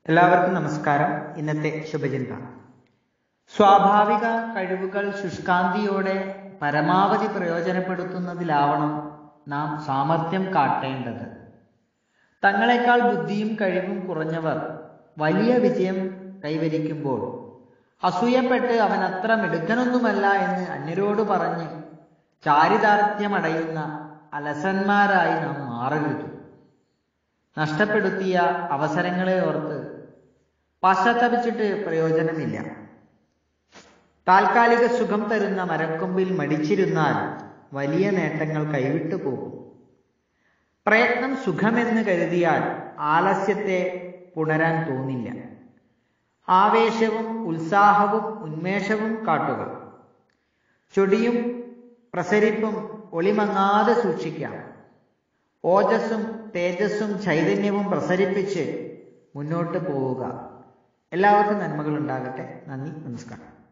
എല്ലാവർക്കും നമസ്കാരം ഇന്നത്തെ ശുഭചിന്ത സ്വാഭാവിക കഴിവുകൾ ശുഷ്കാന്തിയോടെ പരമാവധി പ്രയോജനപ്പെടുത്തുന്നതിലാവണം നാം സാമർഥ്യം കാട്ടേണ്ടത് തങ്ങളെക്കാൾ ബുദ്ധിയും കഴിവും കുറഞ്ഞവർ വലിയ വിജയം കൈവരിക്കുമ്പോൾ അസൂയപ്പെട്ട് അവൻ അത്ര മിടുക്കനൊന്നുമല്ല എന്ന് അന്യരോട് പറഞ്ഞ് ചാരിതാർത്ഥ്യമടയുന്ന അലസന്മാരായി നാം മാറരുത് നഷ്ടപ്പെടുത്തിയ അവസരങ്ങളെ ഓർത്ത് പശ്ചാത്തപിച്ചിട്ട് പ്രയോജനമില്ല താൽക്കാലിക സുഖം തരുന്ന മരക്കൊമ്പിൽ മടിച്ചിരുന്നാൽ വലിയ നേട്ടങ്ങൾ കൈവിട്ടു പോകും പ്രയത്നം സുഖമെന്ന് കരുതിയാൽ ആലസ്യത്തെ പുണരാൻ തോന്നില്ല ആവേശവും ഉത്സാഹവും ഉന്മേഷവും കാട്ടുക ചൊടിയും പ്രസരിപ്പും ഒളിമങ്ങാതെ സൂക്ഷിക്കാം ഓജസ്സും തേജസ്സും ചൈതന്യവും പ്രസരിപ്പിച്ച് മുന്നോട്ട് പോവുക എല്ലാവർക്കും നന്മകൾ ഉണ്ടാകട്ടെ നന്ദി നമസ്കാരം